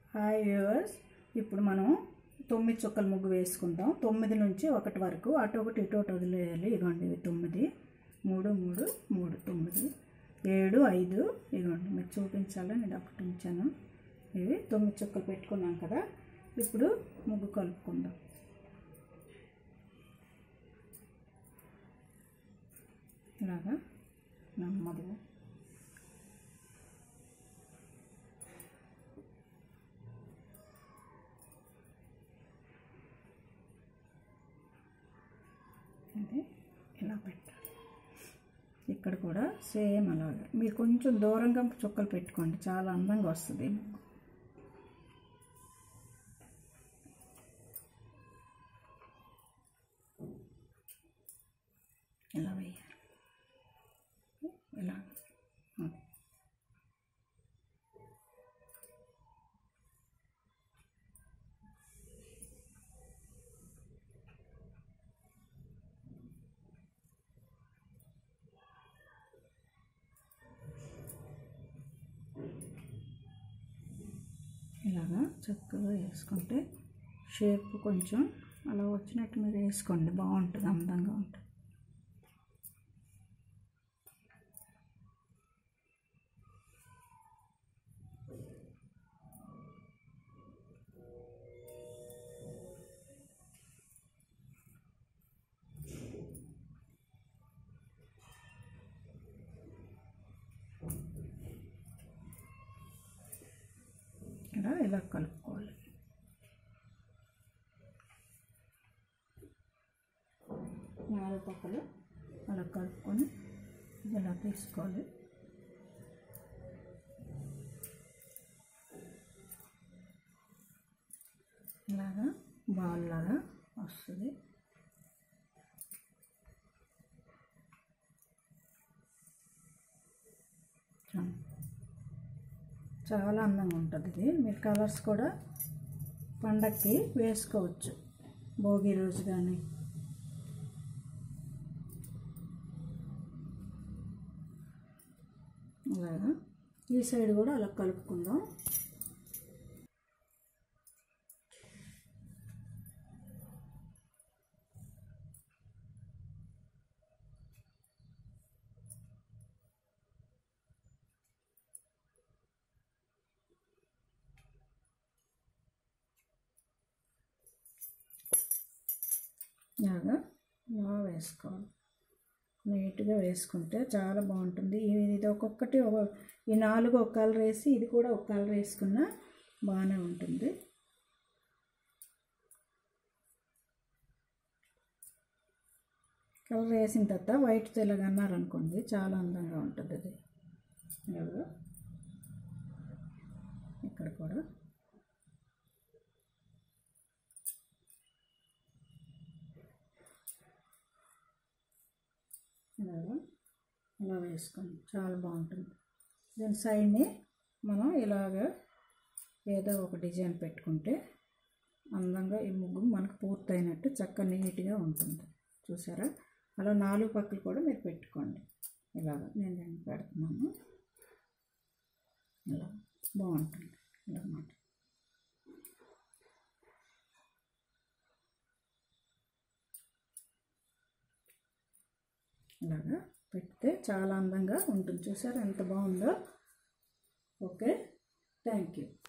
Hi viewers ఇప్పుడు మనం తొమ్మిది చుక్కల ముగ్గు వేసుకుందాం తొమ్మిది నుంచి ఒకటి వరకు అటు ఒకటి ఇటు ఒకటి వదిలేయాలి ఇదిగోండి ఇవి తొమ్మిది మూడు మూడు మూడు తొమ్మిది ఏడు ఐదు ఇదిగోండి మీకు చూపించాలని నేను ఒకటి ఉంచాను ఇవి తొమ్మిది చుక్కలు పెట్టుకున్నాం కదా ఇప్పుడు ముగ్గు కలుపుకుందాం ఇలాగా నెమ్మదిగా ఇది ఇలా పెట్టాలి ఇక్కడ కూడా సేమ్ అలాగే మీరు కొంచెం దూరంగా చుక్కలు పెట్టుకోండి చాలా అందంగా వస్తుంది ఈ ముగ్గు ఇలా వేయాలి ఇలా అది. ఇలాగా చక్కగా వేసుకుంటే షేప్ కొంచెం అలా వచ్చినట్టు మీరు వేసుకోండి బాగుంటుంది అందంగా ఉంటుంది ఇలా ఇలా కలుపుకోవాలి నాలుగు పక్కలు అలా కలుపుకొని ఇలా తీసుకోవాలి ఇలాగా బాల్ లాగా వస్తుంది చాలా చాలా అందంగా ఉంటుంది ఇది మీరు కలర్స్ కూడా పండక్కి వేసుకోవచ్చు భోగి రోజు కానీ అలాగా ఈ సైడ్ కూడా అలా కలుపుకుందాం ఇలాగా ఇలా వేసుకోవాలి నీట్గా వేసుకుంటే చాలా బాగుంటుంది ఇది ఇది ఒక్కొక్కటి ఒక ఈ నాలుగు ఒక కలర్ వేసి ఇది కూడా ఒక కలర్ వేసుకున్నా బాగానే ఉంటుంది కలర్ వేసిన తర్వాత వైట్ తెల్లగా అన్నారనుకోండి చాలా అందంగా ఉంటుంది అది ఇలాగా ఇక్కడ కూడా ఇలాగా ఇలా వేసుకోండి చాలా బాగుంటుంది దీని సైడ్ని మనం ఇలాగ ఏదో ఒక డిజైన్ పెట్టుకుంటే అందంగా ఈ ముగ్గు మనకు పూర్తయినట్టు చక్క నీట్గా ఉంటుంది చూసారా అలా నాలుగు పక్కలు కూడా మీరు పెట్టుకోండి ఇలాగ నేను రెండు పెడుతున్నాను ఇలా బాగుంటుంది ఇలా మాట ఇలాగా పెడితే చాలా అందంగా ఉంటుంది చూసారా ఎంత బాగుందో ఓకే థ్యాంక్ యూ